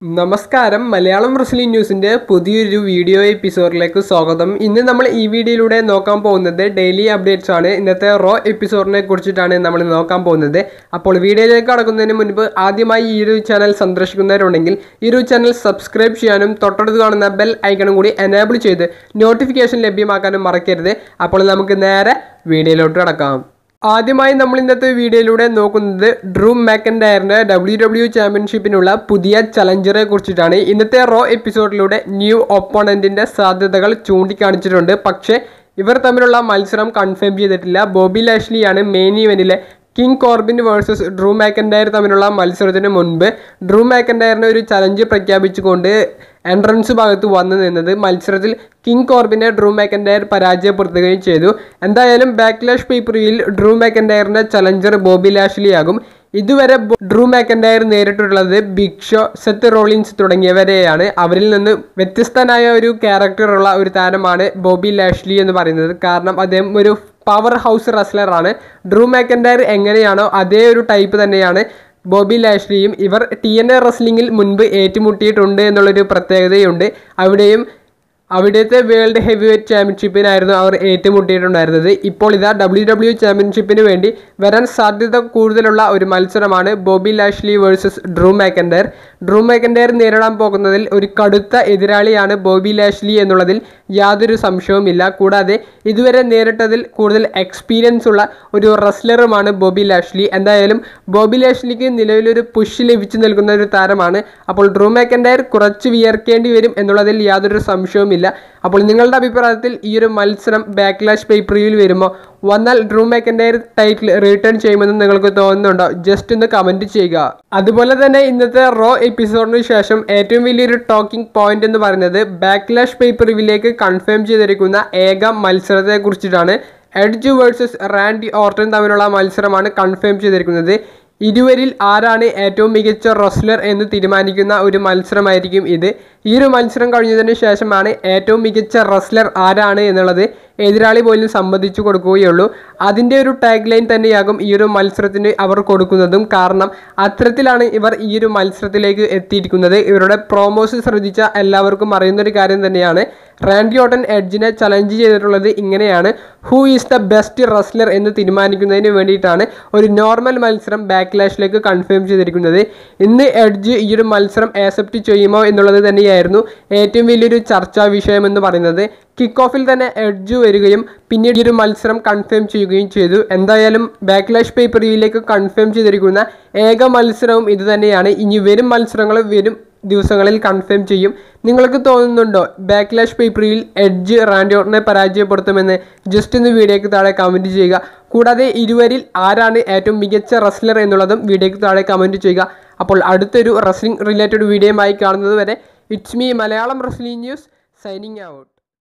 നമസ്കാരം മലയാളം റെസ്ലിംഗ് ന്യൂസിൻ്റെ പുതിയൊരു വീഡിയോ എപ്പിസോഡിലേക്ക് സ്വാഗതം ഇന്ന് നമ്മൾ ഈ വീഡിയോയിലൂടെ നോക്കാൻ പോകുന്നത് ഡെയിലി അപ്ഡേറ്റ്സ് ആണ് ഇന്നത്തെ റോ എപ്പിസോഡിനെ കുറിച്ചിട്ടാണ് നമ്മൾ നോക്കാൻ പോകുന്നത് അപ്പോൾ വീഡിയോയിലേക്ക് കടക്കുന്നതിന് മുൻപ് ആദ്യമായി ഈ ഒരു ചാനൽ സന്ദർശിക്കുന്നവരുണ്ടെങ്കിൽ ഈ ഒരു ചാനൽ സബ്സ്ക്രൈബ് ചെയ്യാനും തൊട്ടടുത്ത് കാണുന്ന ബെൽ ഐക്കണും കൂടി എനേബിൾ ചെയ്ത് നോട്ടിഫിക്കേഷൻ ലഭ്യമാക്കാനും മറക്കരുത് അപ്പോൾ നമുക്ക് നേരെ വീഡിയോയിലോട്ട് കടക്കാം ആദ്യമായി നമ്മൾ ഇന്നത്തെ വീഡിയോയിലൂടെ നോക്കുന്നത് ഡ്രൂ മാക്കൻഡയറിന്റെ ഡബ്ല്യു ഡബ്ല്യു ചാമ്പ്യൻഷിപ്പിനുള്ള പുതിയ ചലഞ്ചറെ കുറിച്ചിട്ടാണ് ഇന്നത്തെ റോ എപ്പിസോഡിലൂടെ ന്യൂ ഒപ്പോണന്റിന്റെ സാധ്യതകൾ ചൂണ്ടിക്കാണിച്ചിട്ടുണ്ട് പക്ഷേ ഇവർ തമ്മിലുള്ള മത്സരം കൺഫേം ചെയ്തിട്ടില്ല ബോബി ലാഷ്ലിയാണ് മെയിൻ ഇവന്റിലെ King Corbin versus Drew McIntyre തമ്മിലുള്ള മത്സരത്തിന് മുൻപ് ഡ്രൂ മാക്കൻഡയറിന് ഒരു ചലഞ്ച് പ്രഖ്യാപിച്ചുകൊണ്ട് എൻട്രൻസ് ഭാഗത്ത് വന്നു നിന്നത് മത്സരത്തിൽ കിങ് കോർബിനെ ഡ്രൂ മാക്കൻഡയർ പരാജയപ്പെടുത്തുകയും ചെയ്തു എന്തായാലും ബാക്ക്ലാഷ് പേപ്പറിയിൽ ഡ്രൂ മാക്കൻഡയറിന്റെ ചലഞ്ചർ ബോബി ലാഷ്ലി ആകും ഇതുവരെ ബോ- ഡ്രൂ മാക്കൻഡയർ നേരിട്ടുള്ളത് ബിഗ് ഷോ സെത്ത് റോളിൻസ് തുടങ്ങിയവരെയാണ് അവരിൽ നിന്ന് വ്യത്യസ്തനായ ഒരു ക്യാരക്ടറുള്ള ഒരു താരമാണ് ബോബി ലാഷ്ലി എന്ന് പറയുന്നത് കാരണം അദ്ദേഹം ഒരു പവർ ഹൗസ് റെസ്ലറാണ് ഡ്രൂ മാക്കൻഡയർ എങ്ങനെയാണോ അതേ ഒരു ടൈപ്പ് തന്നെയാണ് ബോബി ലാഷ്ലിയും ഇവർ ടി എൻ എ റെസ്ലിംഗിൽ മുൻപ് ഏറ്റുമുട്ടിയിട്ടുണ്ട് എന്നുള്ളൊരു പ്രത്യേകതയുണ്ട് അവിടെയും അവിടുത്തെ വേൾഡ് ഹെവി വെയ്റ്റ് ചാമ്പ്യൻഷിപ്പിനായിരുന്നു അവർ ഏറ്റുമുട്ടിയിട്ടുണ്ടായിരുന്നത് ഇപ്പോൾ ഇതാ ഡബ്ല്യു ഡബ്ല്യു ചാമ്പ്യൻഷിപ്പിന് വേണ്ടി വരാൻ സാധ്യത കൂടുതലുള്ള ഒരു മത്സരമാണ് Bobby Lashley versus Drew McIntyre Drew McIntyre നേരിടാൻ പോകുന്നതിൽ ഒരു കടുത്ത എതിരാളിയാണ് ബോബി ലാഷ്ലി എന്നുള്ളതിൽ യാതൊരു സംശയവുമില്ല കൂടാതെ ഇതുവരെ നേരിട്ടതിൽ കൂടുതൽ എക്സ്പീരിയൻസ് ഉള്ള ഒരു റെസ്ലറുമാണ് ബോബി ലാഷ്ലി എന്തായാലും ബോബി ലാഷ്ലിക്ക് നിലവിലൊരു പുഷ് ലഭിച്ചു നൽകുന്ന ഒരു താരമാണ് അപ്പോൾ ഡ്രൂ മാക്കൻഡയർ കുറച്ച് വിയർക്കേണ്ടി വരും എന്നുള്ളതിൽ യാതൊരു സംശയവുമില്ല അപ്പോൾ നിങ്ങളുടെ അഭിപ്രായത്തിൽ ഈ ഒരു മത്സരം ബാക്ക്ലാഷ് പേപ്പറിയിൽ വരുമ്പോൾ വന്നാൽ ഡ്രൂ മാക്കൻഡയർ ടൈറ്റിൽ റിട്ടേൺ ചെയ്യുമെന്ന് നിങ്ങൾക്ക് തോന്നുന്നുണ്ടോ ജസ്റ്റ് ഒന്ന് കമൻറ്റ് ചെയ്യുക അതുപോലെ തന്നെ ഇന്നത്തെ റോ എപ്പിസോഡിന് ശേഷം ഏറ്റവും വലിയൊരു ടോക്കിംഗ് പോയിന്റ് എന്ന് പറയുന്നത് ബാക്ക്ലാഷ് പേപ്പറിലേക്ക് കൺഫേം ചെയ്തിരിക്കുന്ന ഏക മത്സരത്തെ കുറിച്ചിട്ടാണ് എഡ്ജ് വേഴ്സസ് റാൻഡി ഓർട്ടൺ തമ്മിലുള്ള മത്സരമാണ് കൺഫേം ചെയ്തിരിക്കുന്നത് ഇരുവരിൽ ആരാണ് ഏറ്റവും മികച്ച റെസ്ലർ എന്ന് തീരുമാനിക്കുന്ന ഒരു മത്സരമായിരിക്കും ഇത് ഈ ഒരു മത്സരം കഴിഞ്ഞതിന് ശേഷമാണ് ഏറ്റവും മികച്ച റെസ്ലർ ആരാണ് എന്നുള്ളത് എതിരാളി പോലും സമ്മതിച്ചു കൊടുക്കുകയുള്ളൂ അതിൻ്റെ ഒരു ടാഗ് ലൈൻ തന്നെയാകും ഈ ഒരു മത്സരത്തിന് അവർ കൊടുക്കുന്നതും കാരണം അത്തരത്തിലാണ് ഇവർ ഈ ഒരു മത്സരത്തിലേക്ക് എത്തിയിരിക്കുന്നത് ഇവരുടെ പ്രോമോസ് ശ്രദ്ധിച്ച എല്ലാവർക്കും അറിയുന്ന ഒരു കാര്യം തന്നെയാണ് റാൻഡി ഓട്ടൻ എഡ്ജിനെ ചലഞ്ച് ചെയ്തിട്ടുള്ളത് ഇങ്ങനെയാണ് who is the best wrestler എന്ന് തീരുമാനിക്കുന്നതിന് വേണ്ടിയിട്ടാണ് ഒരു നോർമൽ മത്സരം ബാക്ക്ലാഷിലേക്ക് കൺഫേം ചെയ്തിരിക്കുന്നത് ഇന്ന് എഡ്ജ് ഈ ഒരു മത്സരം ആക്സെപ്റ്റ് ചെയ്യുമോ എന്നുള്ളത് തന്നെയായിരുന്നു ഏറ്റവും വലിയൊരു ചർച്ചാ വിഷയം എന്ന് പറയുന്നത് കിക്ക് ഓഫിൽ തന്നെ എഡ്ജ് വരികയും പിന്നീട് ഈ ഒരു മത്സരം കൺഫേം ചെയ്യുകയും ചെയ്തു എന്തായാലും ബാക്ക്ലാഷ് പേപ്പറിലേക്ക് കൺഫേം ചെയ്തിരിക്കുന്ന ഏക മത്സരവും ഇത് തന്നെയാണ് ഇനി വരും മത്സരങ്ങൾ വരും ദിവസങ്ങളിൽ കൺഫേം ചെയ്യും നിങ്ങൾക്ക് തോന്നുന്നുണ്ടോ ബാക്ക്ലാഷ് പേപ്പറിൽ എഡ്ജ് റാൻഡോറിനെ പരാജയപ്പെടുത്തുമെന്ന് ജസ്റ്റ് ഒന്ന് വീഡിയോയ്ക്ക് താഴെ കമൻറ്റ് ചെയ്യുക കൂടാതെ ഇരുവരിൽ ആരാണ് ഏറ്റവും മികച്ച റെസ്ലർ എന്നുള്ളതും വീഡിയോയ്ക്ക് താഴെ കമൻറ്റ് ചെയ്യുക അപ്പോൾ അടുത്തൊരു റെസ്ലിംഗ് റിലേറ്റഡ് വീഡിയോയുമായി കാണുന്നത് വരെ it's me Malayalam wrestling news signing out